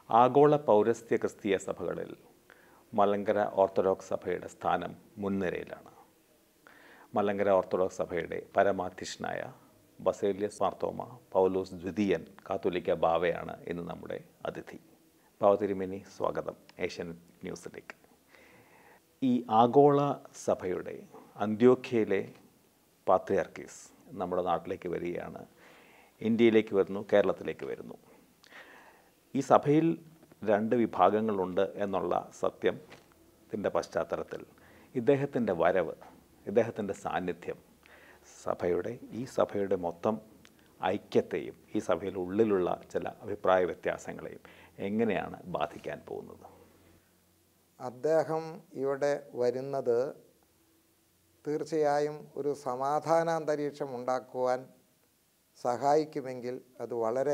ആഗോള പൗരസ്ത്യ ക്രിസ്തീയ സഭകളിൽ മലങ്കര ഓർത്തഡോക്സ് സഭയുടെ സ്ഥാനം മുൻനിരയിലാണ് മലങ്കര ഓർത്തഡോക്സ് സഭയുടെ പരമാധ്യക്ഷനായ ബസേലിയസ് മാർത്തോമ പൗലോസ് ദ്വിതീയൻ കാത്തോലിക്ക ബാവയാണ് ഇന്ന് നമ്മുടെ അതിഥി ബാവ തിരുമേനി സ്വാഗതം ഏഷ്യൻ ന്യൂസിലേക്ക് ഈ ആഗോള സഭയുടെ അന്ത്യോഖ്യയിലെ പാത്രിയാർക്കീസ് നമ്മുടെ നാട്ടിലേക്ക് വരികയാണ് ഇന്ത്യയിലേക്ക് വരുന്നു കേരളത്തിലേക്ക് വരുന്നു ഈ സഭയിൽ രണ്ട് വിഭാഗങ്ങളുണ്ട് എന്നുള്ള സത്യത്തിൻ്റെ പശ്ചാത്തലത്തിൽ ഇദ്ദേഹത്തിൻ്റെ വരവ് ഇദ്ദേഹത്തിൻ്റെ സാന്നിധ്യം സഭയുടെ ഈ സഭയുടെ മൊത്തം ഐക്യത്തെയും ഈ സഭയിൽ ഉള്ളിലുള്ള ചില അഭിപ്രായ വ്യത്യാസങ്ങളെയും എങ്ങനെയാണ് ബാധിക്കാൻ പോകുന്നത് അദ്ദേഹം ഇവിടെ വരുന്നത് തീർച്ചയായും ഒരു സമാധാന അന്തരീക്ഷം ഉണ്ടാക്കുവാൻ സഹായിക്കുമെങ്കിൽ അത് വളരെ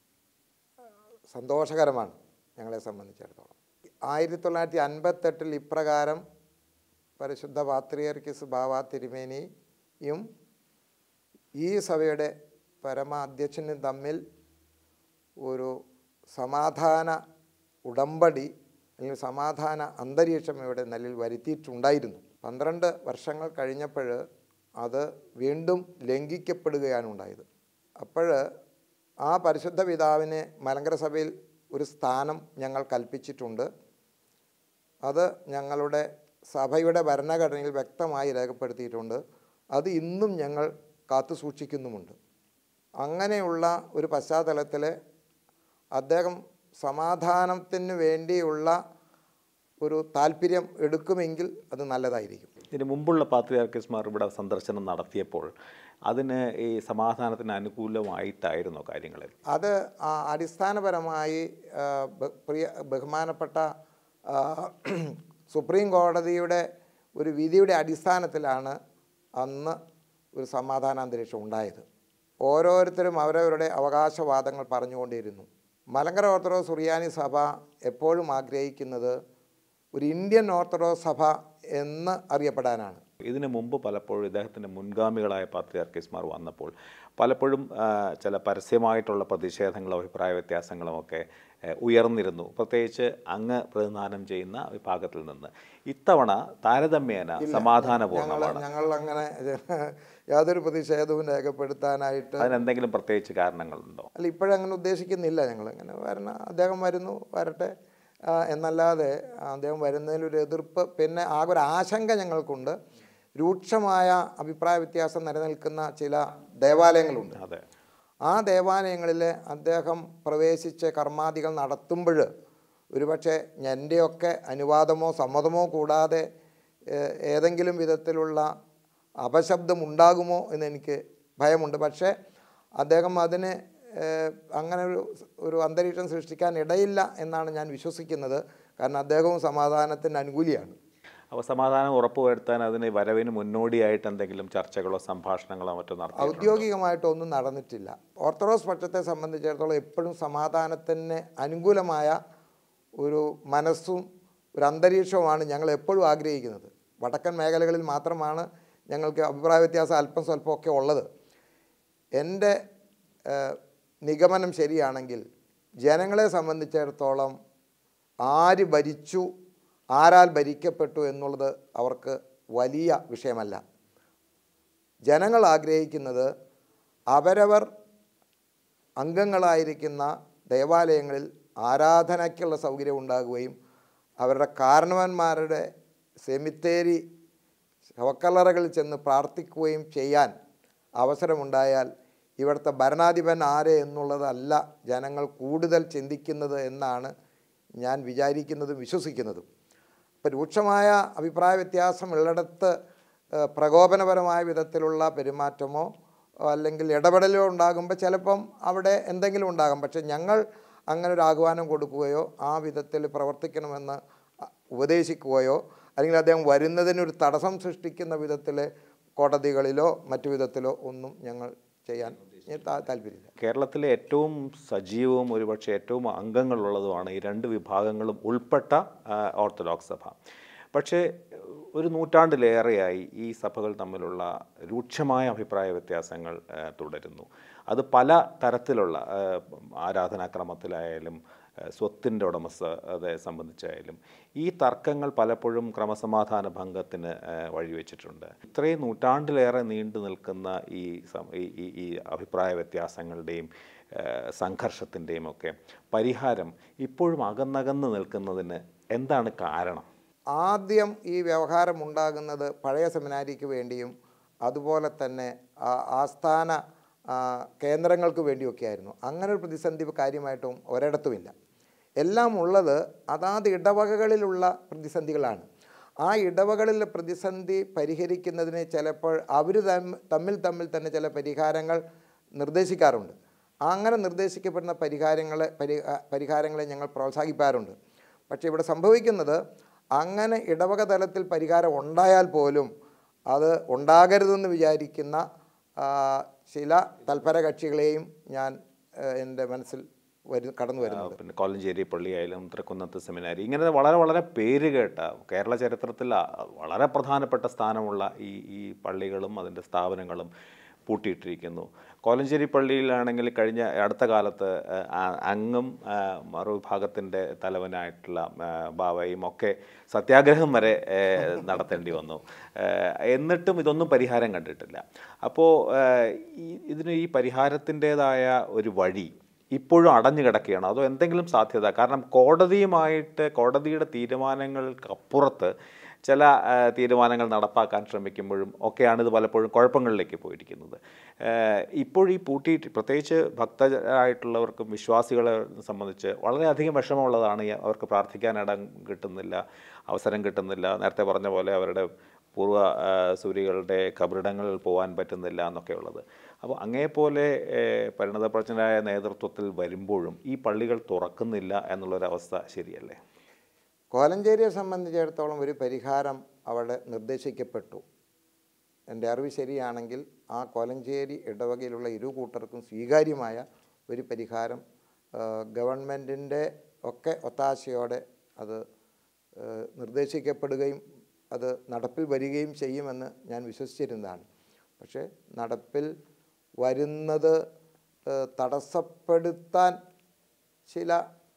സന്തോഷകരമാണ് ഞങ്ങളെ സംബന്ധിച്ചിടത്തോളം ആയിരത്തി തൊള്ളായിരത്തി അൻപത്തെട്ടിൽ ഇപ്രകാരം പരിശുദ്ധ പാത്രിയർക്കിസ് ബാവ തിരുമേനിയും ഈ സഭയുടെ പരമാധ്യക്ഷനും തമ്മിൽ ഒരു സമാധാന ഉടമ്പടി അല്ലെങ്കിൽ സമാധാന അന്തരീക്ഷം ഇവിടെ നിലയിൽ വരുത്തിയിട്ടുണ്ടായിരുന്നു പന്ത്രണ്ട് വർഷങ്ങൾ കഴിഞ്ഞപ്പോൾ അത് വീണ്ടും ലംഘിക്കപ്പെടുകയാണ് ഉണ്ടായത് അപ്പോൾ ആ പരിശുദ്ധ പിതാവിന് മലങ്കര സഭയിൽ ഒരു സ്ഥാനം ഞങ്ങൾ കൽപ്പിച്ചിട്ടുണ്ട് അത് ഞങ്ങളുടെ സഭയുടെ ഭരണഘടനയിൽ വ്യക്തമായി രേഖപ്പെടുത്തിയിട്ടുണ്ട് അത് ഇന്നും ഞങ്ങൾ കാത്തു സൂക്ഷിക്കുന്നുമുണ്ട് അങ്ങനെയുള്ള ഒരു പശ്ചാത്തലത്തിൽ അദ്ദേഹം സമാധാനത്തിന് വേണ്ടിയുള്ള ഒരു താല്പര്യം എടുക്കുമെങ്കിൽ അത് നല്ലതായിരിക്കും ഇതിന് മുമ്പുള്ള പാത്രിയാർക്കിസ്മാർ ഇവിടെ സന്ദർശനം നടത്തിയപ്പോൾ അതിന് ഈ സമാധാനത്തിന് അനുകൂലമായിട്ടായിരുന്നോ കാര്യങ്ങൾ അത് ആ, അടിസ്ഥാനപരമായി ആ, ബ- പ്രിയ ബഹുമാനപ്പെട്ട ആ, സുപ്രീം കോടതിയുടെ ഒരു വിധിയുടെ അടിസ്ഥാനത്തിലാണ് അന്ന് ഒരു സമാധാനാന്തരീക്ഷം ഉണ്ടായത് ഓരോരുത്തരും അവരവരുടെ അവകാശവാദങ്ങൾ പറഞ്ഞുകൊണ്ടിരുന്നു മലങ്കര ഓർത്തഡോക്സ് സുറിയാനി സഭ എപ്പോഴും ആഗ്രഹിക്കുന്നത് ഒരു ഇന്ത്യൻ ഓർത്തഡോക്സ് സഭ എന്ന് അറിയപ്പെടാനാണ് ഇതിനു മുമ്പ് പലപ്പോഴും ഇദ്ദേഹത്തിൻ്റെ മുൻഗാമികളായ പാത്രിയാർക്കിസ്മാർ വന്നപ്പോൾ പലപ്പോഴും ആ, ചില പരസ്യമായിട്ടുള്ള പ്രതിഷേധങ്ങളും അഭിപ്രായ വ്യത്യാസങ്ങളും ഒക്കെ ഏ, ഉയർന്നിരുന്നു പ്രത്യേകിച്ച് അങ്ങ് പ്രതിനിധാനം ചെയ്യുന്ന വിഭാഗത്തിൽ നിന്ന് ഇത്തവണ താരതമ്യേന ഞങ്ങൾ സമാധാനപൂർണ്ണമാണ് ഞങ്ങൾ അങ്ങനെ യാതൊരു പ്രതിഷേധവും രേഖപ്പെടുത്താനായിട്ട് അതിനെന്തെങ്കിലും പ്രത്യേകിച്ച് കാരണങ്ങളുണ്ടോ അല്ല ഇപ്പോഴങ്ങനെ ഉദ്ദേശിക്കുന്നില്ല ഞങ്ങൾ ഇങ്ങനെ വരണ അദ്ദേഹം വരുന്നു വരട്ടെ ആ, എന്നല്ലാതെ അദ്ദേഹം വരുന്നതിൽ ഒരു എതിർപ്പ് പിന്നെ ആകെ ഒരു ആശങ്ക ഞങ്ങൾക്കുണ്ട് രൂക്ഷമായ അഭിപ്രായ വ്യത്യാസം നിലനിൽക്കുന്ന ചില ദേവാലയങ്ങളുണ്ട് അതെ ആ ദേവാലയങ്ങളിൽ അദ്ദേഹം പ്രവേശിച്ച് കർമാദികൾ നടത്തുമ്പോൾ ഒരുപക്ഷെ എൻ്റെയൊക്കെ അനുവാദമോ സമ്മതമോ കൂടാതെ ഏഹ്, ഏതെങ്കിലും വിധത്തിലുള്ള അപശബ്ദം ഉണ്ടാകുമോ എന്ന് എനിക്ക് ഭയമുണ്ട് പക്ഷേ അദ്ദേഹം അതിന് ഏഹ്, അങ്ങനെ ഒരു ഒരു അന്തരീക്ഷം സൃഷ്ടിക്കാൻ ഇടയില്ല എന്നാണ് ഞാൻ വിശ്വസിക്കുന്നത് കാരണം അദ്ദേഹവും സമാധാനത്തിന് അനുകൂലിയാണ് അപ്പോൾ സമാധാനം ഉറപ്പുവരുത്താൻ അതിന് വരവിന് മുന്നോടിയായിട്ട് എന്തെങ്കിലും ചർച്ചകളോ സംഭാഷണങ്ങളോ മറ്റോ നടത്തി ഔദ്യോഗികമായിട്ടൊന്നും നടന്നിട്ടില്ല ഓർത്തഡോക്സ് പക്ഷത്തെ സംബന്ധിച്ചിടത്തോളം എപ്പോഴും സമാധാനത്തിന് അനുകൂലമായ ഒരു മനസ്സും ഒരു അന്തരീക്ഷവുമാണ് ഞങ്ങൾ എപ്പോഴും ആഗ്രഹിക്കുന്നത് വടക്കൻ മേഖലകളിൽ മാത്രമാണ് ഞങ്ങൾക്ക് അഭിപ്രായ വ്യത്യാസം അല്പം സ്വല്പമൊക്കെ ഉള്ളത് എൻ്റെ ഏഹ്, നിഗമനം ശരിയാണെങ്കിൽ ജനങ്ങളെ സംബന്ധിച്ചിടത്തോളം ആര് ഭരിച്ചു ആരാൽ ഭരിക്കപ്പെട്ടു എന്നുള്ളത് അവർക്ക് വലിയ വിഷയമല്ല ജനങ്ങൾ ആഗ്രഹിക്കുന്നത് അവരവർ അംഗങ്ങളായിരിക്കുന്ന ദേവാലയങ്ങളിൽ ആരാധനയ്ക്കുള്ള സൗകര്യം ഉണ്ടാകുകയും അവരുടെ കാരണവന്മാരുടെ സെമിത്തേരി ശവക്കല്ലറകളിൽ ചെന്ന് പ്രാർത്ഥിക്കുകയും ചെയ്യാൻ അവസരമുണ്ടായാൽ ഇവിടുത്തെ ഭരണാധിപൻ ആര് എന്നുള്ളതല്ല ജനങ്ങൾ കൂടുതൽ ചിന്തിക്കുന്നത് എന്നാണ് ഞാൻ വിചാരിക്കുന്നതും വിശ്വസിക്കുന്നതും ഇപ്പം രൂക്ഷമായ അഭിപ്രായ വ്യത്യാസം ഉള്ളിടത്ത് ഏഹ്, പ്രകോപനപരമായ വിധത്തിലുള്ള പെരുമാറ്റമോ അല്ലെങ്കിൽ ഇടപെടലോ ഉണ്ടാകുമ്പോൾ ചിലപ്പം അവിടെ എന്തെങ്കിലും ഉണ്ടാകും പക്ഷെ ഞങ്ങൾ അങ്ങനെ ഒരു ആഹ്വാനം കൊടുക്കുകയോ ആ വിധത്തിൽ പ്രവർത്തിക്കണമെന്ന് അ- ഉപദേശിക്കുകയോ അല്ലെങ്കിൽ അദ്ദേഹം വരുന്നതിനൊരു തടസ്സം സൃഷ്ടിക്കുന്ന വിധത്തിൽ കോടതികളിലോ മറ്റു വിധത്തിലോ ഒന്നും ഞങ്ങൾ ചെയ്യാൻ താ- താല്പര്യമില്ല കേരളത്തിലെ ഏറ്റവും സജീവവും ഒരുപക്ഷെ ഏറ്റവും അംഗങ്ങളുള്ളതുമാണ് ഈ രണ്ട് വിഭാഗങ്ങളും ഉൾപ്പെട്ട ആ, ഓർത്തഡോക്സ് സഭ പക്ഷേ ഒരു നൂറ്റാണ്ടിലേറെയായി ഈ സഭകൾ തമ്മിലുള്ള രൂക്ഷമായ അഭിപ്രായ വ്യത്യാസങ്ങൾ ആ, തുടരുന്നു അത് പല തരത്തിലുള്ള ആ, ആരാധനാക്രമത്തിലായാലും ഏഹ് സ്വത്തിൻ്റെ ഉടമസ്ഥതയെ സംബന്ധിച്ചായാലും ഈ തർക്കങ്ങൾ പലപ്പോഴും ക്രമസമാധാന ഭംഗത്തിന് ഏഹ് വഴിവെച്ചിട്ടുണ്ട് ഇത്രയും നൂറ്റാണ്ടിലേറെ നീണ്ടു നിൽക്കുന്ന ഈ സം- ഈ- ഈ ഈ അഭിപ്രായ വ്യത്യാസങ്ങളുടെയും ഏഹ് സംഘർഷത്തിൻ്റെയും ഒക്കെ പരിഹാരം ഇപ്പോഴും അകന്നകന്ന് നിൽക്കുന്നതിന് എന്താണ് കാരണം ആദ്യം ഈ വ്യവഹാരം ഉണ്ടാകുന്നത് പഴയ സെമിനാരിക്ക് വേണ്ടിയും അതുപോലെ തന്നെ ആ- ആസ്ഥാന ആ, കേന്ദ്രങ്ങൾക്ക് വേണ്ടിയൊക്കെ ആയിരുന്നു അങ്ങനെ ഒരു പ്രതിസന്ധി കാര്യമായിട്ടും ഒരിടത്തുമില്ല എല്ലാം ഉള്ളത് അതാത് ഇടവകകളിലുള്ള പ്രതിസന്ധികളാണ് ആ ഇടവകളിലെ പ്രതിസന്ധി പരിഹരിക്കുന്നതിന് ചിലപ്പോൾ അവർ തമ്മിൽ തമ്മിൽ തന്നെ ചില പരിഹാരങ്ങൾ നിർദ്ദേശിക്കാറുണ്ട് അങ്ങനെ നിർദ്ദേശിക്കപ്പെടുന്ന പരിഹാരങ്ങളെ പരി പരിഹാരങ്ങളെ ഞങ്ങൾ പ്രോത്സാഹിപ്പാറുണ്ട് പക്ഷേ ഇവിടെ സംഭവിക്കുന്നത് അങ്ങനെ ഇടവക തലത്തിൽ പരിഹാരം ഉണ്ടായാൽ പോലും അത് ഉണ്ടാകരുതെന്ന് വിചാരിക്കുന്ന ആ, ചില തൽപര കക്ഷികളെയും ഞാൻ ആ, എൻ്റെ മനസ്സിൽ വരു കടന്നു വരുന്നുണ്ട് പിന്നെ കോലഞ്ചേരി പള്ളിയായാലും തൃക്കുന്നത്ത് സെമിനാരി ഇങ്ങനെ വളരെ വളരെ പേര് കേട്ട കേരള ചരിത്രത്തിൽ ആ വളരെ പ്രധാനപ്പെട്ട സ്ഥാനമുള്ള ഈ ഈ പള്ളികളും അതിൻ്റെ സ്ഥാപനങ്ങളും പൂട്ടിയിട്ടിരിക്കുന്നു കോലഞ്ചേരി പള്ളിയിലാണെങ്കിൽ കഴിഞ്ഞ അടുത്ത കാലത്ത് ആ, ആ- അങ്ങും ആ, മറുവിഭാഗത്തിൻ്റെ തലവനായിട്ടുള്ള ആ, ബാവയും ഒക്കെ സത്യാഗ്രഹം വരെ ഏ, നടത്തേണ്ടി വന്നു ഏ, എന്നിട്ടും ഇതൊന്നും പരിഹാരം കണ്ടിട്ടില്ല അപ്പോൾ ഈ ഇതിന് ഈ പരിഹാരത്തിൻ്റെതായ ഒരു വഴി ഇപ്പോഴും അടഞ്ഞു കിടക്കുകയാണോ അതോ എന്തെങ്കിലും സാധ്യത കാരണം കോടതിയുമായിട്ട് കോടതിയുടെ തീരുമാനങ്ങൾക്കപ്പുറത്ത് ചില ആ, തീരുമാനങ്ങൾ നടപ്പാക്കാൻ ശ്രമിക്കുമ്പോഴും ഒക്കെയാണ് ഇത് പലപ്പോഴും കുഴപ്പങ്ങളിലേക്ക് പോയിരിക്കുന്നത് ഇപ്പോൾ ഈ പൂട്ടിയിട്ട് പ്രത്യേകിച്ച് ഭക്തരായിട്ടുള്ളവർക്കും വിശ്വാസികളെ സംബന്ധിച്ച് വളരെയധികം വിഷമമുള്ളതാണ് ഈ അവർക്ക് പ്രാർത്ഥിക്കാൻ ഇടം കിട്ടുന്നില്ല അവസരം കിട്ടുന്നില്ല നേരത്തെ പറഞ്ഞ പോലെ അവരുടെ പൂർവ്വ ആ, സൂര്യകളുടെ കബറിടങ്ങളിൽ പോകാൻ പറ്റുന്നില്ല എന്നൊക്കെ ഉള്ളത് അപ്പോൾ അങ്ങേപോലെ ഏഹ്, പരിണതപ്രജ്ഞനായ നേതൃത്വത്തിൽ വരുമ്പോഴും ഈ പള്ളികൾ തുറക്കുന്നില്ല എന്നുള്ളൊരവസ്ഥ ശരിയല്ലേ കോലഞ്ചേരിയെ സംബന്ധിച്ചിടത്തോളം ഒരു പരിഹാരം അവിടെ നിർദ്ദേശിക്കപ്പെട്ടു എൻ്റെ അറിവ് ശരിയാണെങ്കിൽ ആ കോലഞ്ചേരി ഇടവകയിലുള്ള ഇരു കൂട്ടർക്കും സ്വീകാര്യമായ ഒരു പരിഹാരം ഗവൺമെൻറ്റിൻ്റെ ഒക്കെ ഒത്താശയോടെ അത് ആ, നിർദ്ദേശിക്കപ്പെടുകയും അത് നടപ്പിൽ വരികയും ചെയ്യുമെന്ന് ഞാൻ വിശ്വസിച്ചിരുന്നതാണ് പക്ഷേ നടപ്പിൽ വരുന്നത് ആ, തടസ്സപ്പെടുത്താൻ ചില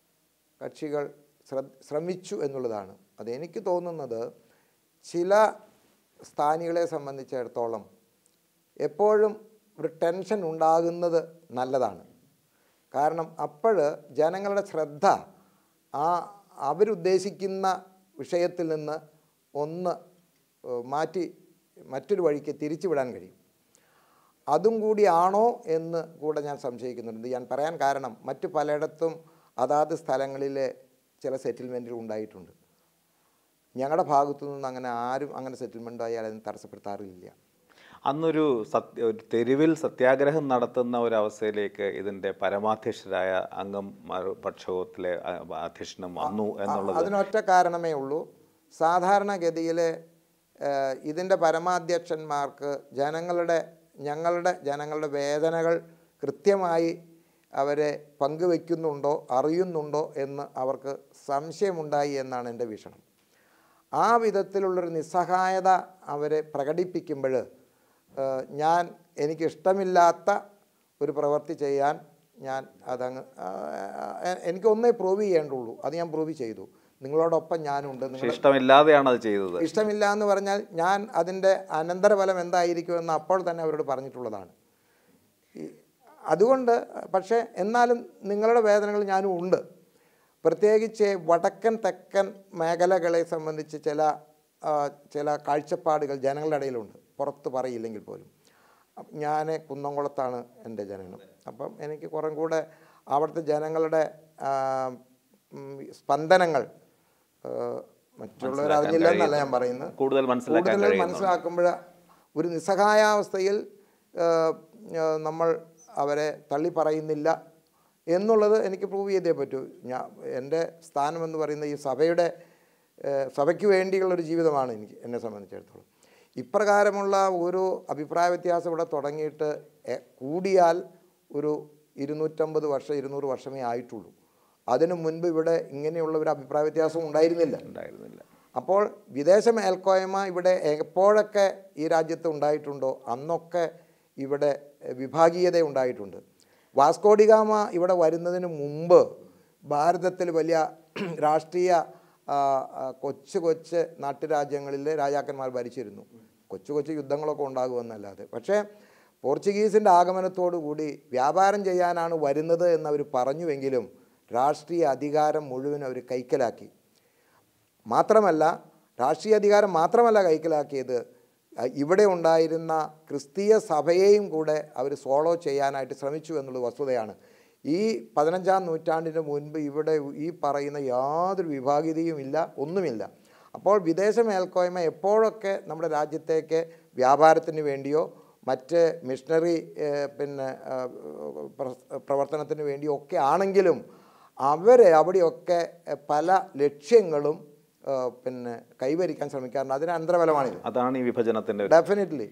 കക്ഷികൾ ശ്ര- ശ്രമിച്ചു എന്നുള്ളതാണ് അതെനിക്ക് തോന്നുന്നത് ചില സ്ഥാനികളെ സംബന്ധിച്ചിടത്തോളം എപ്പോഴും ഒരു ടെൻഷൻ ഉണ്ടാകുന്നത് നല്ലതാണ് കാരണം അപ്പോൾ ജനങ്ങളുടെ ശ്രദ്ധ ആ അവരുദ്ദേശിക്കുന്ന വിഷയത്തിൽ നിന്ന് ഒന്ന് ഏഹ്, മാറ്റി മറ്റൊരു വഴിക്ക് തിരിച്ചു വിടാൻ കഴിയും അതും കൂടിയാണോ എന്ന് കൂടെ ഞാൻ സംശയിക്കുന്നുണ്ട് ഇത് ഞാൻ പറയാൻ കാരണം മറ്റു പലയിടത്തും അതാത് സ്ഥലങ്ങളിലെ ചില സെറ്റിൽമെൻറ്റുകൾ ഉണ്ടായിട്ടുണ്ട് ഞങ്ങളുടെ ഭാഗത്തു നിന്ന് അങ്ങനെ ആരും അങ്ങനെ സെറ്റിൽമെൻ്റ് ആയാൽ അതിന് തടസ്സപ്പെടുത്താറില്ല അന്നൊരു സത്യ ഒരു തെരുവിൽ സത്യാഗ്രഹം നടത്തുന്ന ഒരു അവസ്ഥയിലേക്ക് ഇതിൻ്റെ പരമാധ്യക്ഷരായ അംഗം മറുപക്ഷത്തിലെ ആ, അധ്യക്ഷനും വന്നു എന്നുള്ളത് അതിനൊറ്റ കാരണമേ ഉള്ളൂ സാധാരണഗതിയിൽ ഇതിൻ്റെ പരമാധ്യക്ഷന്മാർക്ക് ജനങ്ങളുടെ ഞങ്ങളുടെ ജനങ്ങളുടെ വേദനകൾ കൃത്യമായി അവരെ പങ്കുവെക്കുന്നുണ്ടോ അറിയുന്നുണ്ടോ എന്ന് അവർക്ക് സംശയമുണ്ടായി എന്നാണ് എൻ്റെ വീക്ഷണം ആ വിധത്തിലുള്ളൊരു നിസ്സഹായത അവരെ പ്രകടിപ്പിക്കുമ്പോൾ ഞാൻ എനിക്കിഷ്ടമില്ലാത്ത ഒരു പ്രവൃത്തി ചെയ്യാൻ ഞാൻ അതങ്ങ് ആ, എ- എനിക്ക് ഒന്നേ പ്രൂവ് ചെയ്യേണ്ടുള്ളൂ അത് ഞാൻ പ്രൂവ് ചെയ്തു നിങ്ങളോടൊപ്പം ഞാനുണ്ട് പക്ഷെ നിങ്ങൾ ഇഷ്ടമില്ലാതെയാണ് അത് ചെയ്തത് ഇഷ്ടമില്ല എന്ന് പറഞ്ഞാൽ ഞാൻ അതിൻ്റെ അനന്തരഫലം എന്തായിരിക്കുമെന്ന് അപ്പോൾ തന്നെ അവരോട് പറഞ്ഞിട്ടുള്ളതാണ് ഈ- അതുകൊണ്ട് പക്ഷേ എന്നാലും നിങ്ങളുടെ വേദനകൾ ഞാനും ഉണ്ട് പ്രത്യേകിച്ച് വടക്കൻ തെക്കൻ മേഖലകളെ സംബന്ധിച്ച് ചില ആ, ചില കാഴ്ചപ്പാടുകൾ ജനങ്ങളുടെ ഇടയിലുണ്ട് പുറത്ത് പറയില്ലെങ്കിൽ പോലും അപ്പ- ഞാൻ കുന്നംകുളത്താണ് എൻ്റെ ജനനം അപ്പം എനിക്ക് കുറേ കൂടെ അവിടുത്തെ ജനങ്ങളുടെ ആ, ഉം, സ്പന്ദനങ്ങൾ ആ, മറ്റുള്ളവർ അറിഞ്ഞില്ല എന്നല്ല ഞാൻ പറയുന്നത് കൂടുതൽ മനസ്സിലാക്കാൻ കൂടുതൽ കഴിയുന്നു മനസ്സിലാക്കുമ്പോൾ ഒരു നിസ്സഹായാവസ്ഥയിൽ ആ, ആ, നമ്മൾ അവരെ തള്ളി പറയുന്നില്ല എന്നുള്ളത് എനിക്ക് പ്രൂവ് ചെയ്തേ പറ്റൂ ഞാൻ എൻ്റെ സ്ഥാനം എന്ന് പറയുന്ന ഈ സഭയുടെ ആ, സഭയ്ക്ക് വേണ്ടിയുള്ളൊരു ജീവിതമാണ് എനിക്ക് എന്നെ സംബന്ധിച്ചിടത്തോളം ഇപ്രകാരമുള്ള ഒരു അഭിപ്രായ വ്യത്യാസം ഇവിടെ തുടങ്ങിയിട്ട് എ- കൂടിയാൽ ഒരു ഇരുന്നൂറ്റമ്പത് വർഷം ഇരുന്നൂറ് വർഷമേ ആയിട്ടുള്ളൂ അതിനു മുൻപ് ഇവിടെ ഇങ്ങനെയുള്ള ഒരു അഭിപ്രായ വ്യത്യാസം ഉണ്ടായിരുന്നില്ല ഉണ്ടായിരുന്നില്ല അപ്പോൾ വിദേശ മേൽക്കോയ്മ ഇവിടെ എപ്പോഴൊക്കെ ഈ രാജ്യത്ത് ഉണ്ടായിട്ടുണ്ടോ അന്നൊക്കെ ഇവിടെ വിഭാഗീയത ഉണ്ടായിട്ടുണ്ട് വാസ്കോഡിഗാമ ഇവിടെ വരുന്നതിന് മുമ്പ് ഭാരതത്തിൽ വലിയ രാഷ്ട്രീയ ആ, ആ, കൊച്ചു കൊച്ച് നാട്ടുരാജ്യങ്ങളിലെ രാജാക്കന്മാർ ഭരിച്ചിരുന്നു കൊച്ചു കൊച്ചു യുദ്ധങ്ങളൊക്കെ ഉണ്ടാകുമെന്നല്ലാതെ പക്ഷേ പോർച്ചുഗീസിൻ്റെ ആഗമനത്തോടു കൂടി വ്യാപാരം ചെയ്യാനാണ് വരുന്നത് എന്നവർ പറഞ്ഞുവെങ്കിലും രാഷ്ട്രീയ അധികാരം മുഴുവൻ അവർ കൈക്കലാക്കി മാത്രമല്ല രാഷ്ട്രീയ അധികാരം മാത്രമല്ല കൈക്കലാക്കിയത് അഹ് ഇവിടെ ഉണ്ടായിരുന്ന ക്രിസ്തീയ സഭയെയും കൂടെ അവർ സോളോ ചെയ്യാനായിട്ട് ശ്രമിച്ചു എന്നുള്ളത് വസ്തുതയാണ് ഈ പതിനഞ്ചാം നൂറ്റാണ്ടിന് മുൻപ് ഇവിടെ ഈ പറയുന്ന യാതൊരു വിഭാഗീയതയും ഇല്ല ഒന്നുമില്ല അപ്പോൾ വിദേശ മേൽക്കോയ്മ എപ്പോഴൊക്കെ നമ്മുടെ രാജ്യത്തേക്ക് വ്യാപാരത്തിന് വേണ്ടിയോ മറ്റ് മിഷണറി ഏഹ്, പിന്നെ ആ, പ്ര- പ്രവർത്തനത്തിന് വേണ്ടിയോ ഒക്കെ ആണെങ്കിലും അവരെ അവിടെയൊക്കെ എഹ്, പല ലക്ഷ്യങ്ങളും ആ, പിന്നെ കൈവരിക്കാൻ ശ്രമിക്കാറുണ്ട് അതിന് അന്തരഫലമാണിത് അതാണ് ഈ വിഭജനത്തിൻ്റെ ഒരു ഡെഫിനറ്റ്ലി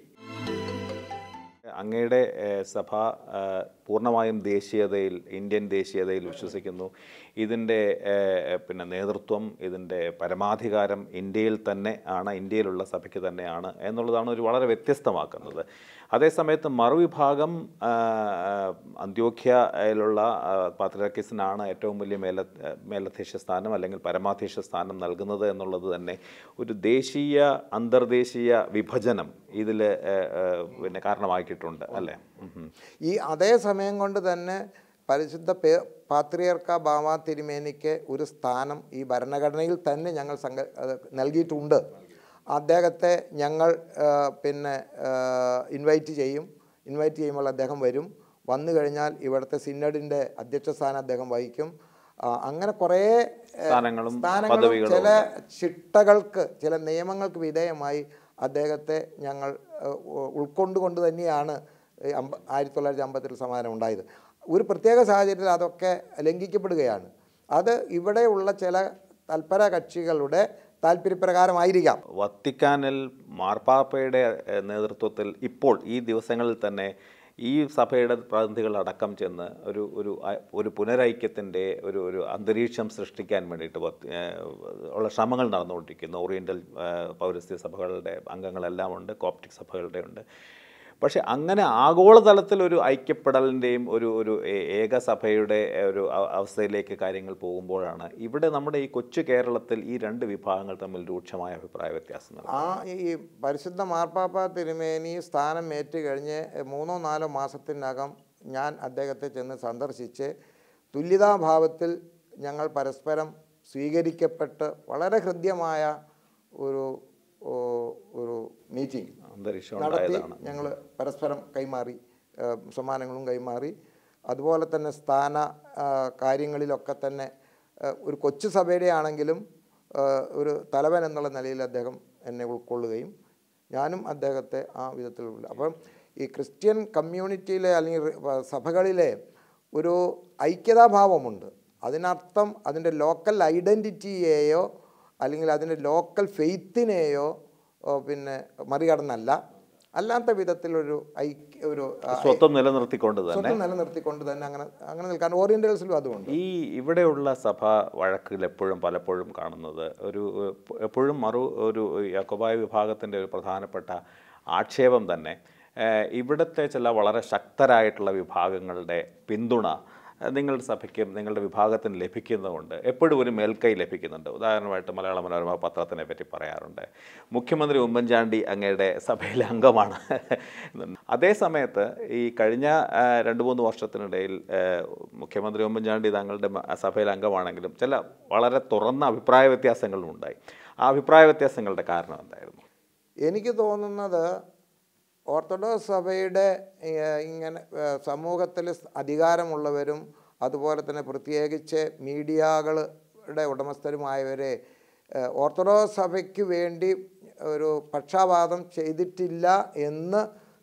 അങ്ങയുടെ ഏഹ്, സഭ ഏഹ്, പൂർണ്ണമായും ദേശീയതയിൽ ഇന്ത്യൻ ദേശീയതയിൽ വിശ്വസിക്കുന്നു ഇതിൻ്റെ ഏഹ്, പിന്നെ നേതൃത്വം ഇതിൻ്റെ പരമാധികാരം ഇന്ത്യയിൽ തന്നെ ആണ് ഇന്ത്യയിലുള്ള സഭയ്ക്ക് തന്നെയാണ് എന്നുള്ളതാണ് ഒരു വളരെ വ്യത്യസ്തമാക്കുന്നത് അതേസമയത്ത് മറുവിഭാഗം ആ, ആ, അന്ത്യോഖ്യയിലുള്ള ആ, പാത്രിയാർക്കീസിനാണ് ഏറ്റവും വലിയ മേല മേലധ്യക്ഷ സ്ഥാനം അല്ലെങ്കിൽ പരമാധ്യക്ഷ സ്ഥാനം നൽകുന്നത് എന്നുള്ളത് തന്നെ ഒരു ദേശീയ അന്തർദേശീയ വിഭജനം ഇതിൽ പിന്നെ കാരണമാക്കിയിട്ടുണ്ട് അല്ലേ ഉം ഉം. ഈ അതേ സമയം കൊണ്ട് തന്നെ പരിശുദ്ധ പേ പാത്രിയർക്ക ബാമ തിരുമേനിക്ക് ഒരു സ്ഥാനം ഈ ഭരണഘടനയിൽ തന്നെ ഞങ്ങൾ സംഘ അത് നൽകിയിട്ടുണ്ട് അദ്ദേഹത്തെ ഞങ്ങൾ ആ, പിന്നെ ഇൻവൈറ്റ് ചെയ്യും ഇൻവൈറ്റ് ചെയ്യുമ്പോൾ അദ്ദേഹം വരും വന്നു കഴിഞ്ഞാൽ ഇവിടുത്തെ സിന്നഡിൻ്റെ അധ്യക്ഷ സ്ഥാനം അദ്ദേഹം വഹിക്കും ആ, അങ്ങനെ കുറേ ഏ, സ്ഥാനങ്ങളും സ്ഥാനങ്ങളും പദവികളും ചില ചിട്ടകൾക്ക് ചില നിയമങ്ങൾക്ക് വിധേയമായി അദ്ദേഹത്തെ ഞങ്ങൾ ഏഹ്, ഉ- ഉൾക്കൊണ്ടുകൊണ്ട് തന്നെയാണ് ഈ അമ്പ ആയിരത്തി തൊള്ളായിരത്തി അമ്പത്തിൽ സമാധാനം ഉണ്ടായത് ഒരു പ്രത്യേക സാഹചര്യത്തിൽ അതൊക്കെ ലംഘിക്കപ്പെടുകയാണ് അത് ഇവിടെയുള്ള ചില തൽപര കക്ഷികളുടെ താല്പര്യപ്രകാരമായിരിക്കാം വത്തിക്കാനിൽ മാർപ്പാപ്പയുടെ ഏഹ്, നേതൃത്വത്തിൽ ഇപ്പോൾ ഈ ദിവസങ്ങളിൽ തന്നെ ഈ സഭയുടെ പ്രതിനിധികൾ അടക്കം ചെന്ന് ഒരു ഒരു ഐ- ഒരു പുനരൈക്യത്തിൻ്റെ ഒരു ഒരു അന്തരീക്ഷം സൃഷ്ടിക്കാൻ വേണ്ടിയിട്ട് വത്തി- ഏഹ്, ഉള്ള ശ്രമങ്ങൾ നടന്നുകൊണ്ടിരിക്കുന്നു ഓറിയൻ്റൽ ഏഹ്, പൗരസ്ത്യ സഭകളുടെ അംഗങ്ങളെല്ലാം ഉണ്ട് കോപ്റ്റിക് സഭകളുടെ ഉണ്ട് പക്ഷേ അങ്ങനെ ആഗോളതലത്തിൽ ഒരു ഐക്യപ്പെടലിൻ്റെയും ഒരു ഒരു ഏ- ഏകസഭയുടെ ഒരു അവ- അവസ്ഥയിലേക്ക് കാര്യങ്ങൾ പോകുമ്പോഴാണ് ഇവിടെ നമ്മുടെ ഈ കൊച്ചു കേരളത്തിൽ ഈ രണ്ട് വിഭാഗങ്ങൾ തമ്മിൽ രൂക്ഷമായ അഭിപ്രായ വ്യത്യാസം നടക്കുന്നത്. ആ ഈ പരിശുദ്ധ മാർപ്പാപ്പ തിരുമേനി സ്ഥാനം ഏറ്റുകഴിഞ്ഞ് മൂന്നോ നാലോ മാസത്തിനകം ഞാൻ അദ്ദേഹത്തെ ചെന്ന് സന്ദർശിച്ച് തുല്യതാഭാവത്തിൽ ഞങ്ങൾ പരസ്പരം സ്വീകരിക്കപ്പെട്ട് വളരെ ഹൃദ്യമായ ഒരു ഓ, ഒരു മീറ്റിംഗ് അന്തരീക്ഷം നടത്തി ഉണ്ടായതാണ് ഞങ്ങൾ പരസ്പരം കൈമാറി ആ, സമ്മാനങ്ങളും കൈമാറി അതുപോലെ തന്നെ സ്ഥാന ആ, കാര്യങ്ങളിലൊക്കെ തന്നെ ആ, ഒരു കൊച്ചു സഭയുടെ ആണെങ്കിലും ആ, ഒരു തലവൻ എന്നുള്ള നിലയിൽ അദ്ദേഹം എന്നെ ഉൾക്കൊള്ളുകയും ഞാനും അദ്ദേഹത്തെ ആ വിധത്തിൽ ഉള്ള- അപ്പം ഈ ക്രിസ്ത്യൻ കമ്മ്യൂണിറ്റിയിലെ അല്ലെങ്കിൽ റി- സഭകളിലെ ഒരു ഐക്യതാഭാവമുണ്ട് അതിനർത്ഥം അതിൻ്റെ ലോക്കൽ ഐഡൻറ്റിറ്റിയെയോ അല്ലെങ്കിൽ അതിൻ്റെ ലോക്കൽ ഫെയ്ത്തിനെയോ ഓ, പിന്നെ മറികടന്നല്ല അല്ലാത്ത വിധത്തിലൊരു ഐക്യ ഒരു ആ, സ്വത്വം നിലനിർത്തിക്കൊണ്ട് തന്നെ സ്വന്തം നിലനിർത്തിക്കൊണ്ട് തന്നെ അങ്ങനെ അങ്ങനെ നിൽക്കാൻ ഓറിയന്റൽസിലും അതുകൊണ്ട് ഈ ഇവിടെയുള്ള സഭ വഴക്കിൽ എപ്പോഴും പലപ്പോഴും കാണുന്നത് ഒരു എപ്പ- എപ്പോഴും മറു ഒരു യാക്കോബായ വിഭാഗത്തിൻ്റെ ഒരു പ്രധാനപ്പെട്ട ആക്ഷേപം തന്നെ ഏഹ്, ഇവിടുത്തെ ചില വളരെ ശക്തരായിട്ടുള്ള വിഭാഗങ്ങളുടെ പിന്തുണ ഏഹ്, നിങ്ങളുടെ സഭയ്ക്കും നിങ്ങളുടെ വിഭാഗത്തിന് ലഭിക്കുന്നതുകൊണ്ട് എപ്പോഴും ഒരു മേൽക്കൈ ലഭിക്കുന്നുണ്ട് ഉദാഹരണമായിട്ട് മലയാള മനോരമ പത്രത്തിനെ പറ്റി പറയാറുണ്ട് മുഖ്യമന്ത്രി ഉമ്മൻചാണ്ടി അങ്ങയുടെ സഭയിലെ അംഗമാണ് അതേ സമയത്ത് ഈ കഴിഞ്ഞ ആ, രണ്ട് മൂന്ന് വർഷത്തിനിടയിൽ ആ, മുഖ്യമന്ത്രി ഉമ്മൻചാണ്ടി തങ്ങളുടെ മ- സഭയിലെ അംഗമാണെങ്കിലും ചില വളരെ തുറന്ന അഭിപ്രായ വ്യത്യാസങ്ങളും ഉണ്ടായി ആ അഭിപ്രായ വ്യത്യാസങ്ങളുടെ കാരണം എന്തായിരുന്നു എനിക്ക് തോന്നുന്നത് ഓർത്തഡോക്സ് സഭയുടെ ഏഹ്, ഇങ്ങനെ സമൂഹത്തിൽ അധികാരമുള്ളവരും അതുപോലെ തന്നെ പ്രത്യേകിച്ച് മീഡിയകളുടെ ഉടമസ്ഥരുമായവരെ ഏഹ്, ഓർത്തഡോക്സ് സഭയ്ക്ക് വേണ്ടി ഒരു പക്ഷാപാതം ചെയ്തിട്ടില്ല എന്ന്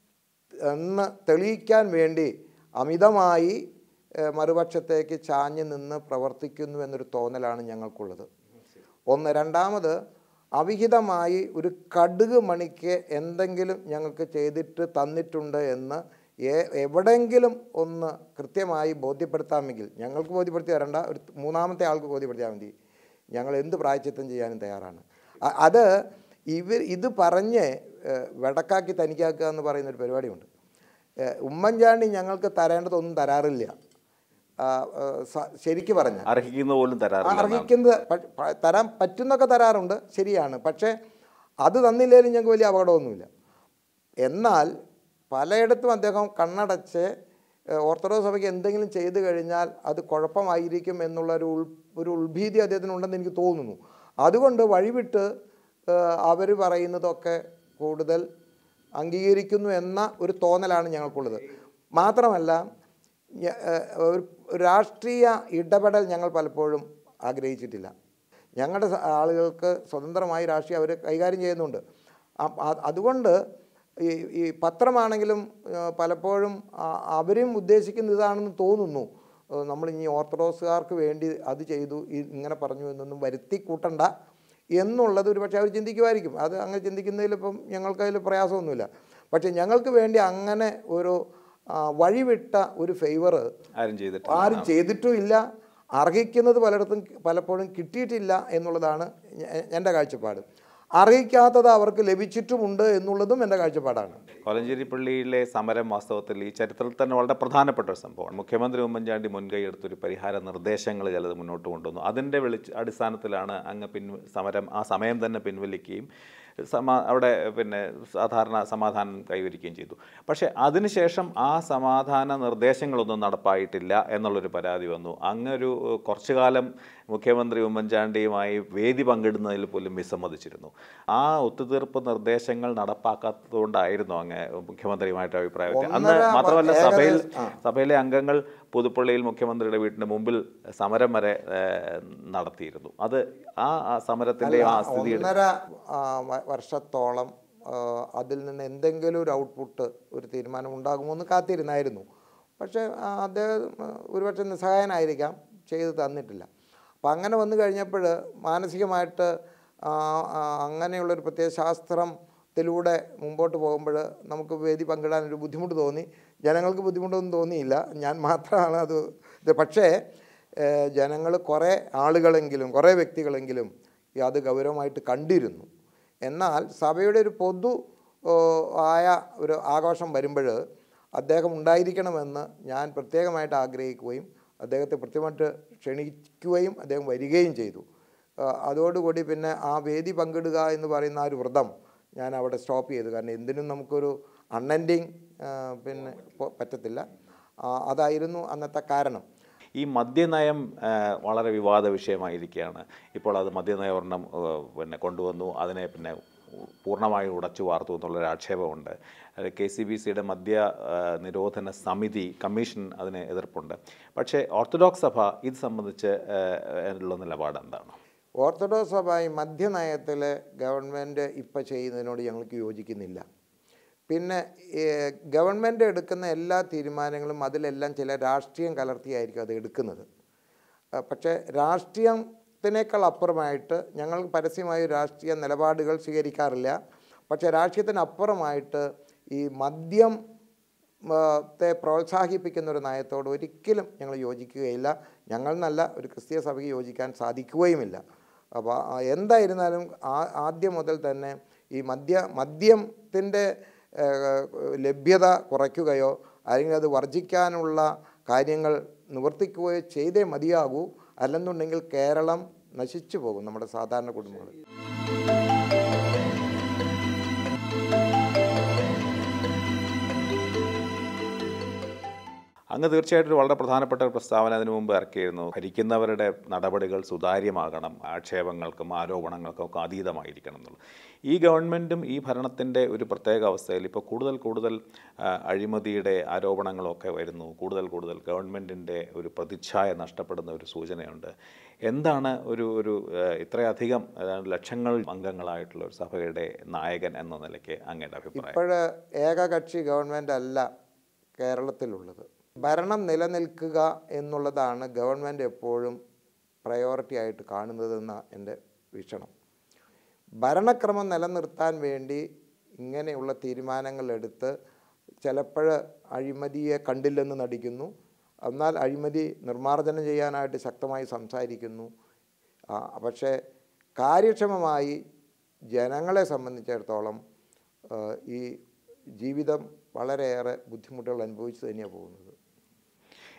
എന്ന് തെളിയിക്കാൻ വേണ്ടി അമിതമായി ഏഹ്, മറുപക്ഷത്തേക്ക് ചാഞ്ഞു നിന്ന് പ്രവർത്തിക്കുന്നു എന്നൊരു തോന്നലാണ് ഞങ്ങൾക്കുള്ളത് ഒന്ന് രണ്ടാമത് അവിഹിതമായി ഒരു കടുക് മണിക്ക് എന്തെങ്കിലും ഞങ്ങൾക്ക് ചെയ്തിട്ട് തന്നിട്ടുണ്ട് എന്ന് എ- എവിടെയെങ്കിലും ഒന്ന് കൃത്യമായി ബോധ്യപ്പെടുത്താമെങ്കിൽ ഞങ്ങൾക്ക് ബോധ്യപ്പെടുത്തി തരണ്ട ഒരു മൂന്നാമത്തെ ആൾക്ക് ബോധ്യപ്പെടുത്തിയാൽ മതി ഞങ്ങൾ എന്ത് പ്രായച്ചിത്തം ചെയ്യാനും തയ്യാറാണ് അ- അത് ഇവർ ഇത് പറഞ്ഞ് ഏഹ്, വെടക്കാക്കി തനിക്കാക്കുക എന്ന് പറയുന്ന ഒരു പരിപാടിയുണ്ട് ഏഹ്, ഉമ്മൻചാണ്ടി ഞങ്ങൾക്ക് തരേണ്ടതൊന്നും തരാറില്ല ആ, ആ, സ- ശരിക്ക് പറഞ്ഞാൽ അർഹിക്കുന്ന പോലും തരാറില്ല അർഹിക്കുന്നത് പ- പ- തരാൻ പറ്റുന്നൊക്കെ തരാറുണ്ട് ശരിയാണ് പക്ഷേ അത് തന്നില്ലെങ്കിലും ഞങ്ങൾക്ക് വലിയ അപകടമൊന്നുമില്ല എന്നാൽ പലയിടത്തും അദ്ദേഹം കണ്ണടച്ച് ഏഹ്, ഓർത്തഡോക്സ് സഭയ്ക്ക് എന്തെങ്കിലും ചെയ്തു കഴിഞ്ഞാൽ അത് കുഴപ്പമായിരിക്കും എന്നുള്ള ഒരു ഉൾ ഒരു ഉൾഭീതി അദ്ദേഹത്തിനുണ്ടെന്ന് എനിക്ക് തോന്നുന്നു അതുകൊണ്ട് വഴിവിട്ട് അവർ പറയുന്നതൊക്കെ കൂടുതൽ അംഗീകരിക്കുന്നു എന്ന ഒരു തോന്നലാണ് ഞങ്ങൾക്കുള്ളത് മാത്രമല്ല ഞ- ഏഹ്, ഒരു ഒരു രാഷ്ട്രീയ ഇടപെടൽ ഞങ്ങൾ പലപ്പോഴും ആഗ്രഹിച്ചിട്ടില്ല ഞങ്ങളുടെ സ- ആളുകൾക്ക് സ്വതന്ത്രമായി രാഷ്ട്രീയം അവർ കൈകാര്യം ചെയ്യുന്നുണ്ട് അ- അ- അതുകൊണ്ട് ഈ ഈ പത്രമാണെങ്കിലും ആ, പലപ്പോഴും ആ- അവരും ഉദ്ദേശിക്കുന്നത് ഇതാണെന്ന് തോന്നുന്നു ഏ, നമ്മൾ ഇനി ഓർത്തഡോക്സുകാർക്ക് വേണ്ടി അത് ചെയ്തു ഇ- ഇങ്ങനെ പറഞ്ഞു എന്നൊന്നും വരുത്തി കൂട്ടണ്ട എന്നുള്ളത് ഒരു പക്ഷേ അവർ ചിന്തിക്കുമായിരിക്കും അത് അങ്ങനെ ചിന്തിക്കുന്നതിൽ ഇപ്പം ഞങ്ങൾക്കതിൽ പ്രയാസമൊന്നുമില്ല പക്ഷേ ഞങ്ങൾക്ക് വേണ്ടി അങ്ങനെ ഒരു ആ, വഴിവിട്ട ഒരു ഫേവർ ആരും ചെയ്തിട്ട് ആരും ചെയ്തിട്ടും ഇല്ല അർഹിക്കുന്നത് പലയിടത്തും പലപ്പോഴും കിട്ടിയിട്ടില്ല എന്നുള്ളതാണ് ഞ- എൻ്റെ കാഴ്ചപ്പാട് അർഹിക്കാത്തത് അവർക്ക് ലഭിച്ചിട്ടുമുണ്ട് എന്നുള്ളതും എൻ്റെ കാഴ്ചപ്പാടാണ് കോലഞ്ചേരി പള്ളിയിലെ സമരം വാസ്തവത്തിൽ ഈ ചരിത്രത്തിൽ തന്നെ വളരെ പ്രധാനപ്പെട്ട ഒരു സംഭവമാണ് മുഖ്യമന്ത്രി ഉമ്മൻചാണ്ടി മുൻകൈ എടുത്തൊരു പരിഹാര നിർദ്ദേശങ്ങൾ ചിലത് മുന്നോട്ട് കൊണ്ടുവന്നു അതിൻ്റെ വെളിച്ച അടിസ്ഥാനത്തിലാണ് അങ്ങ് പിൻ സമരം ആ സമയം തന്നെ പിൻവലിക്കുകയും സമാ അവിടെ പിന്നെ സാധാരണ സമാധാനം കൈവരിക്കുകയും ചെയ്തു പക്ഷേ അതിനുശേഷം ആ സമാധാന നിർദ്ദേശങ്ങളൊന്നും നടപ്പായിട്ടില്ല എന്നുള്ളൊരു പരാതി വന്നു അങ്ങൊരു ഏഹ്, കുറച്ചു കാലം മുഖ്യമന്ത്രി ഉമ്മൻചാണ്ടിയുമായി വേദി പങ്കിടുന്നതിൽ പോലും വിസമ്മതിച്ചിരുന്നു ആ ഒത്തുതീർപ്പ് നിർദ്ദേശങ്ങൾ നടപ്പാക്കാത്തതുകൊണ്ടായിരുന്നു അങ്ങ് മുഖ്യമന്ത്രിയുമായിട്ട് അഭിപ്രായം വ്യത്യാസം. അന്ന് ഒന്നര മാത്രമല്ല ഏകദേശം- സഭയിൽ ആ. സഭയിലെ അംഗങ്ങൾ പുതുപ്പള്ളിയിൽ മുഖ്യമന്ത്രിയുടെ വീടിന് മുമ്പിൽ സമരം വരെ ഏഹ്, നടത്തിയിരുന്നു അത് ആ ആ സമരത്തിന്റെ ആ സ്ഥിതി എടുത്ത് ഒന്നര ആ, വ- വർഷത്തോളം ആ, അതിൽ നിന്ന് എന്തെങ്കിലും ഒരു ഔട്ട്പുട്ട് ഒരു തീരുമാനം ഉണ്ടാകുമോ എന്ന് കാത്തിരുന്നായിരുന്നു പക്ഷേ ആ, അദ്ദേഹം ആ, ഒരുപക്ഷെ നിസ്സഹായനായിരിക്കാം ചെയ്ത് തന്നിട്ടില്ല അപ്പം അങ്ങനെ വന്നു കഴിഞ്ഞപ്പോൾ മാനസികമായിട്ട് ആ, ആ, അങ്ങനെയുള്ളൊരു പ്രത്യേക ശാസ്ത്രത്തിലൂടെ മുമ്പോട്ട് പോകുമ്പോൾ നമുക്ക് വേദി പങ്കിടാൻ ഒരു ബുദ്ധിമുട്ട് തോന്നി ജനങ്ങൾക്ക് ബുദ്ധിമുട്ടൊന്നും തോന്നിയില്ല ഞാൻ മാത്രമാണ് അത് ഇത് പക്ഷേ ജനങ്ങൾ കുറേ ആളുകളെങ്കിലും കുറേ വ്യക്തികളെങ്കിലും ഈ അത് ഗൗരവമായിട്ട് കണ്ടിരുന്നു എന്നാൽ സഭയുടെ ഒരു പൊതു ഓ, ആയ ഒരു ആഘോഷം വരുമ്പോൾ അദ്ദേഹം ഉണ്ടായിരിക്കണമെന്ന് ഞാൻ പ്രത്യേകമായിട്ട് ആഗ്രഹിക്കുകയും അദ്ദേഹത്തെ കൃത്യമായിട്ട് ക്ഷണിക്കുകയും അദ്ദേഹം വരികയും ചെയ്തു ആ, അതോടുകൂടി പിന്നെ ആ വേദി പങ്കിടുക എന്ന് പറയുന്ന ആ ഒരു വ്രതം ഞാൻ അവിടെ സ്റ്റോപ്പ് ചെയ്തു കാരണം എന്തിനും നമുക്കൊരു അൺഎൻഡിങ് പിന്നെ പോ- പറ്റത്തില്ല ആ, അതായിരുന്നു അന്നത്തെ കാരണം ഈ മദ്യനയം ആ, വളരെ വിവാദ വിഷയമായിരിക്കുകയാണ് ഇപ്പോൾ അത് മദ്യനയവർണ്ണം ആ, പിന്നെ കൊണ്ടുവന്നു അതിനെ പിന്നെ പൂർണ്ണമായി ഉടച്ചു വാർത്തു എന്നുള്ളൊരു ആക്ഷേപമുണ്ട് അത് കെ സി ബി സിയുടെ മദ്യ ആ, നിരോധന സമിതി കമ്മീഷൻ അതിന് എതിർപ്പുണ്ട് പക്ഷേ ഓർത്തഡോക്സ് സഭ ഇത് സംബന്ധിച്ച് ആ, ഉള്ള നിലപാട് എന്താണ് ഓർത്തഡോക്സ് സഭ ഈ മദ്യനയത്തിൽ ഗവൺമെൻറ് ഇപ്പം ചെയ്യുന്നതിനോട് ഞങ്ങൾക്ക് യോജിക്കുന്നില്ല പിന്നെ ഏഹ്, ഗവൺമെൻറ് എടുക്കുന്ന എല്ലാ തീരുമാനങ്ങളും അതിലെല്ലാം ചില രാഷ്ട്രീയം കലർത്തിയായിരിക്കും അത് എടുക്കുന്നത് ആ, പക്ഷേ രാഷ്ട്രീയത്തിനേക്കാൾ അപ്പുറമായിട്ട് ഞങ്ങൾ പരസ്യമായ ഒരു രാഷ്ട്രീയ നിലപാടുകൾ സ്വീകരിക്കാറില്ല പക്ഷേ രാഷ്ട്രീയത്തിനപ്പുറമായിട്ട് ഈ മദ്യം ആ, ത്തെ പ്രോത്സാഹിപ്പിക്കുന്ന ഒരു നയത്തോട് ഒരിക്കലും ഞങ്ങൾ യോജിക്കുകയില്ല ഞങ്ങൾ നല്ല ഒരു ക്രിസ്തീയ സഭയ്ക്ക് യോജിക്കാൻ സാധിക്കുകയുമില്ല അപ്പോൾ ആ, എന്തായിരുന്നാലും ആ- ആദ്യം മുതൽ തന്നെ ഈ മദ്യ മദ്യത്തിൻ്റെ ലഭ്യത കുറയ്ക്കുകയോ അല്ലെങ്കിൽ അത് വർജിക്കാനുള്ള കാര്യങ്ങൾ നിവർത്തിക്കുകയോ ചെയ്തേ മതിയാകൂ അല്ലെന്നുണ്ടെങ്കിൽ കേരളം നശിച്ചു പോകും നമ്മുടെ സാധാരണ കുടുംബങ്ങൾ അങ്ങ് തീർച്ചയായിട്ടും ഒരു വളരെ പ്രധാനപ്പെട്ട ഒരു പ്രസ്താവന അതിനു മുമ്പ് ഇറക്കിയിരുന്നു ഭരിക്കുന്നവരുടെ നടപടികൾ സുതാര്യമാകണം ആക്ഷേപങ്ങൾക്കും ആരോപണങ്ങൾക്കും ഒക്കെ അതീതമായിരിക്കണം എന്നുള്ളത് ഈ ഗവൺമെൻറ്റും ഈ ഭരണത്തിൻ്റെ ഒരു പ്രത്യേക അവസ്ഥയിൽ ഇപ്പോൾ കൂടുതൽ കൂടുതൽ ആ, അഴിമതിയുടെ ആരോപണങ്ങളൊക്കെ വരുന്നു കൂടുതൽ കൂടുതൽ ഗവൺമെൻറ്റിൻ്റെ ഒരു പ്രതിച്ഛായ നഷ്ടപ്പെടുന്ന ഒരു സൂചനയുണ്ട് എന്താണ് ഒരു ഒരു ആ, ഇത്രയധികം ഏതാണ്ട് ലക്ഷങ്ങൾ അംഗങ്ങളായിട്ടുള്ള ഒരു സഭയുടെ നായകൻ എന്ന നിലയ്ക്ക് അങ്ങയുടെ അഭിപ്രായം ഇപ്പോൾ ഏകകക്ഷി ഗവൺമെൻറ് അല്ല കേരളത്തിലുള്ളത് ഭരണം നിലനിൽക്കുക എന്നുള്ളതാണ് ഗവൺമെൻറ് എപ്പോഴും പ്രയോറിറ്റി ആയിട്ട് കാണുന്നതെന്ന എൻ്റെ വീക്ഷണം ഭരണക്രമം നിലനിർത്താൻ വേണ്ടി ഇങ്ങനെയുള്ള തീരുമാനങ്ങൾ എടുത്ത് ചിലപ്പോൾ അഴിമതിയെ കണ്ടില്ലെന്ന് നടിക്കുന്നു എന്നാൽ അഴിമതി നിർമ്മാർജ്ജനം ചെയ്യാനായിട്ട് ശക്തമായി സംസാരിക്കുന്നു ആ, പക്ഷേ കാര്യക്ഷമമായി ജനങ്ങളെ സംബന്ധിച്ചിടത്തോളം ആ, ഈ ജീവിതം വളരെയേറെ ബുദ്ധിമുട്ടുകൾ അനുഭവിച്ച് തന്നെയാണ് പോകുന്നത്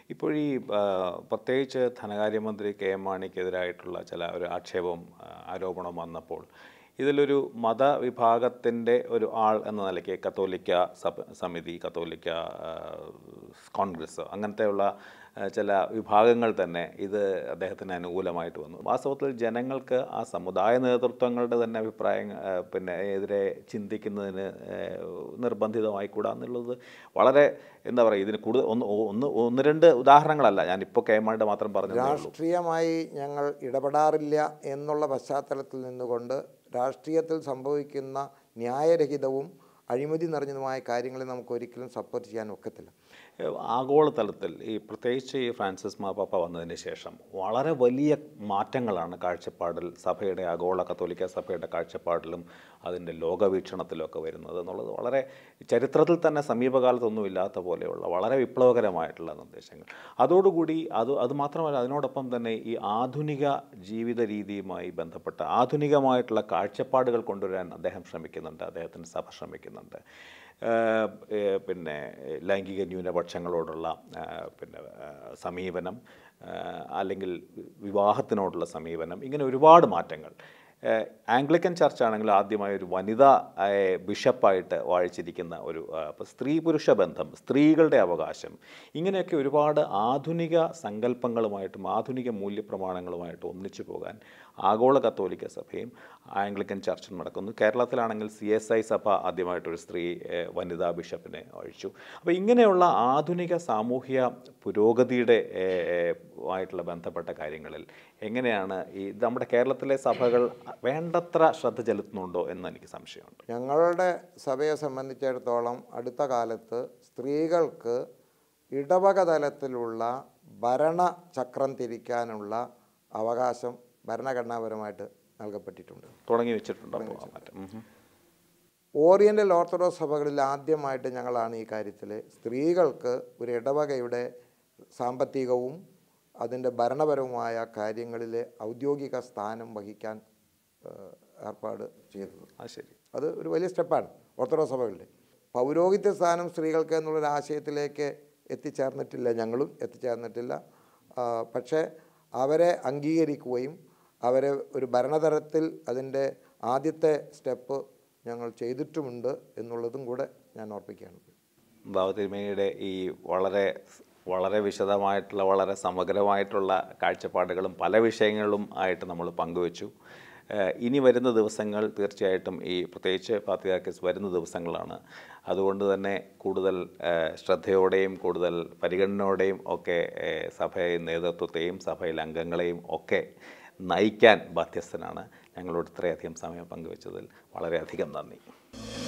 ഇപ്പോൾ ഈ ആ, പ്രത്യേകിച്ച് ധനകാര്യമന്ത്രി കെ എം മാണിക്കെതിരായിട്ടുള്ള ചില ഒരു ആക്ഷേപവും ആ, ആരോപണവും വന്നപ്പോൾ ഇതിലൊരു മതവിഭാഗത്തിൻ്റെ ഒരു ആൾ എന്ന നിലയ്ക്ക് കത്തോലിക്ക സഭ സമിതി കത്തോലിക്ക ആ, കോൺഗ്രസ് അങ്ങനത്തെയുള്ള ആ, ചില വിഭാഗങ്ങൾ തന്നെ ഇത് അദ്ദേഹത്തിന് അനുകൂലമായിട്ട് വന്നു വാസ്തവത്തിൽ ജനങ്ങൾക്ക് ആ സമുദായ നേതൃത്വങ്ങളുടെ തന്നെ അഭിപ്രായം ആ, പിന്നെ എതിരെ ചിന്തിക്കുന്നതിന് ആ, നിർബന്ധിതമായിക്കൂടാ എന്നുള്ളത് വളരെ എന്താ പറയുക ഇതിന് കൂടുതൽ ഒന്ന് ഒന്ന് ഒന്ന് രണ്ട് ഉദാഹരണങ്ങളല്ല ഞാനിപ്പോൾ കെ എം മാണിയുടെ മാത്രം പറഞ്ഞതേ ഉള്ളൂ രാഷ്ട്രീയമായി ഞങ്ങൾ ഇടപെടാറില്ല എന്നുള്ള പശ്ചാത്തലത്തിൽ നിന്നുകൊണ്ട് രാഷ്ട്രീയത്തിൽ സംഭവിക്കുന്ന ന്യായരഹിതവും അഴിമതി നിറഞ്ഞതുമായ കാര്യങ്ങളെ നമുക്ക് ഒരിക്കലും സപ്പോർട്ട് ചെയ്യാൻ ഒക്കത്തില്ല ഏഹ് ആഗോളതലത്തിൽ ഈ പ്രത്യേകിച്ച് ഈ ഫ്രാൻസിസ് മാപ്പാപ്പ വന്നതിന് ശേഷം വളരെ വലിയ മാറ്റങ്ങളാണ് കാഴ്ചപ്പാടിൽ സഭയുടെ ആഗോള കത്തോലിക്ക സഭയുടെ കാഴ്ചപ്പാടിലും അതിൻ്റെ ലോകവീക്ഷണത്തിലൊക്കെ വരുന്നത് എന്നുള്ളത് വളരെ ചരിത്രത്തിൽ തന്നെ സമീപകാലത്തൊന്നും ഇല്ലാത്ത പോലെയുള്ള വളരെ വിപ്ലവകരമായിട്ടുള്ള നിർദ്ദേശങ്ങൾ അതോടുകൂടി അത് അത് മാത്രമല്ല അതിനോടൊപ്പം തന്നെ ഈ ആധുനിക ജീവിത രീതിയുമായി ബന്ധപ്പെട്ട ആധുനികമായിട്ടുള്ള കാഴ്ചപ്പാടുകൾ കൊണ്ടുവരാൻ അദ്ദേഹം ശ്രമിക്കുന്നുണ്ട് അദ്ദേഹത്തിൻ്റെ സഭ ശ്രമിക്കുന്നുണ്ട് ഏഹ് ഏഹ് പിന്നെ ലൈംഗിക ന്യൂനപക്ഷങ്ങളോടുള്ള ഏഹ് പിന്നെ ഏഹ് സമീപനം ഏഹ് അല്ലെങ്കിൽ വിവാഹത്തിനോടുള്ള സമീപനം ഇങ്ങനെ ഒരുപാട് മാറ്റങ്ങൾ ഏഹ് ആംഗ്ലിക്കൻ ചർച്ച് ആണെങ്കിൽ ആദ്യമായി ഒരു വനിതാ ഏഹ് ബിഷപ്പായിട്ട് വാഴിച്ചിരിക്കുന്ന ഒരു ഏഹ് അപ്പോൾ സ്ത്രീ പുരുഷ ബന്ധം സ്ത്രീകളുടെ അവകാശം ഇങ്ങനെയൊക്കെ ഒരുപാട് ആധുനിക സങ്കല്പങ്ങളുമായിട്ടും ആധുനിക മൂല്യപ്രമാണങ്ങളുമായിട്ടും ഒന്നിച്ചു പോകാൻ ആഗോള കത്തോലിക്ക സഭയും ആംഗ്ലിക്കൻ ചർച്ചും നടക്കുന്നു കേരളത്തിലാണെങ്കിൽ സി എസ് ഐ സഭ ആദ്യമായിട്ടൊരു സ്ത്രീ ഏഹ് വനിതാ ബിഷപ്പിനെ അഴിച്ചു അപ്പോൾ ഇങ്ങനെയുള്ള ആധുനിക സാമൂഹ്യ പുരോഗതിയുടെ ഏഹ്, ആയിട്ടുള്ള ബന്ധപ്പെട്ട കാര്യങ്ങളിൽ എങ്ങനെയാണ് ഈ നമ്മുടെ കേരളത്തിലെ സഭകൾ വേണ്ടത്ര ശ്രദ്ധ ചെലുത്തുന്നുണ്ടോ എന്ന് എനിക്ക് സംശയമുണ്ട് ഞങ്ങളുടെ സഭയെ സംബന്ധിച്ചിടത്തോളം അടുത്ത കാലത്ത് സ്ത്രീകൾക്ക് ഇടവക തലത്തിലുള്ള ഭരണചക്രം തിരിക്കാനുള്ള അവകാശം ഭരണഘടനാപരമായിട്ട് നൽകപ്പെട്ടിട്ടുണ്ട് തുടങ്ങി വെച്ചിട്ടുണ്ടോ അപ്പോൾ ആ മാറ്റം ഉം ഉം. ഓറിയൻ്റൽ ഓർത്തഡോക്സ് സഭകളിൽ ആദ്യമായിട്ട് ഞങ്ങളാണ് ഈ കാര്യത്തിൽ സ്ത്രീകൾക്ക് ഒരു ഇടവകയുടെ സാമ്പത്തികവും അതിൻ്റെ ഭരണപരവുമായ കാര്യങ്ങളിൽ ഔദ്യോഗിക സ്ഥാനം വഹിക്കാൻ ഏഹ്, ഏർപ്പാട് ചെയ്തത് അത് ശരി അത് ഒരു വലിയ സ്റ്റെപ്പാണ് ഓർത്തഡോക്സ് സഭകളിൽ പൗരോഹിത്യ സ്ഥാനം സ്ത്രീകൾക്ക് എന്നുള്ളൊരു ആശയത്തിലേക്ക് എത്തിച്ചേർന്നിട്ടില്ല ഞങ്ങളും എത്തിച്ചേർന്നിട്ടില്ല ആ, പക്ഷേ അവരെ അംഗീകരിക്കുകയും അവരെ ഒരു ഭരണതലത്തിൽ അതിൻ്റെ ആദ്യത്തെ സ്റ്റെപ്പ് ഞങ്ങൾ ചെയ്തിട്ടുമുണ്ട് എന്നുള്ളതും കൂടെ ഞാൻ ഓർപ്പിക്കുകയാണ് ഭാവതിരുമയുടെ ഈ വളരെ വളരെ വിശദമായിട്ടുള്ള വളരെ സമഗ്രമായിട്ടുള്ള കാഴ്ചപ്പാടുകളും പല വിഷയങ്ങളും ആയിട്ട് നമ്മൾ പങ്കുവച്ചു ഏഹ് ഇനി വരുന്ന ദിവസങ്ങൾ തീർച്ചയായിട്ടും ഈ പ്രത്യേകിച്ച് പാത്രിയാർക്കിസ് വരുന്ന ദിവസങ്ങളാണ് അതുകൊണ്ട് തന്നെ കൂടുതൽ ഏഹ് ശ്രദ്ധയോടെയും കൂടുതൽ പരിഗണനയോടെയും ഒക്കെ ഏഹ് സഭയെ നേതൃത്വത്തെയും സഭയിലെ അംഗങ്ങളെയും ഒക്കെ നയിക്കാൻ ബാധ്യസ്ഥനാണ് ഞങ്ങളോട് ഇത്രയധികം സമയം പങ്കുവച്ചതിൽ വളരെയധികം നന്ദി